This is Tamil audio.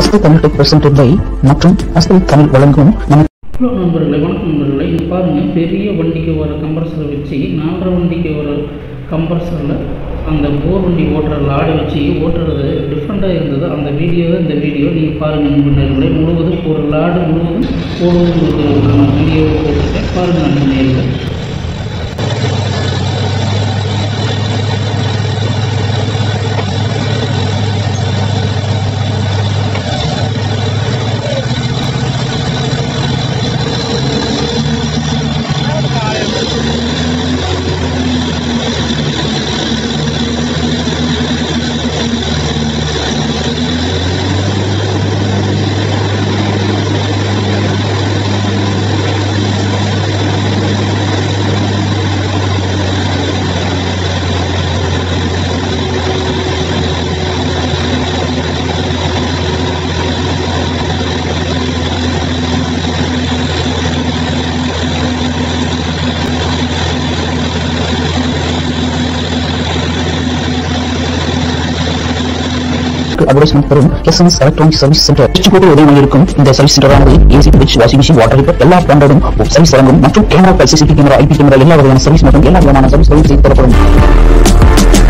அஸ்தி தமிழ் டெக் பிரசன்டட் பை மற்றும் அஸ்தி தமிழ் வழங்கும் நமக்கு ஹலோ நண்பர்களே வணக்கம் நண்பர்களே இது பாருங்கள் பெரிய வண்டிக்கு வர கம்ப்ரஸரை வச்சு நாலரை வண்டிக்கு வர கம்ப்ரஸரில் அந்த போர் வண்டி ஓட்டுற லாடை வச்சு ஓட்டுறது டிஃப்ரெண்ட்டாக இருந்தது அந்த வீடியோ இந்த வீடியோ நீங்கள் பாருங்கள் நண்பர்களே முழுவதும் ஒரு லாடு முழுவதும் போடுவது உங்களுக்கு நான் வீடியோ போட்டிருக்கேன் பாருங்கள் நண்பர்களே அட்வர்டைஸ்மெண்ட் பெறும் எஸ்என்எஸ் எலக்ட்ரானிக் சர்வீஸ் சென்டர் திருச்சிக்கோட்டை உதவி இருக்கும் இந்த சர்வீஸ் சென்டரானது AC fridge washing machine water heater எல்லா பிராண்டடும் சர்வீஸ் வழங்கும் மற்றும் camera CCTV camera IP camera எல்லா வகையான சர்வீஸ் மற்றும் எல்லா விதமான சர்வீஸ்களும் செய்து தரப்படும்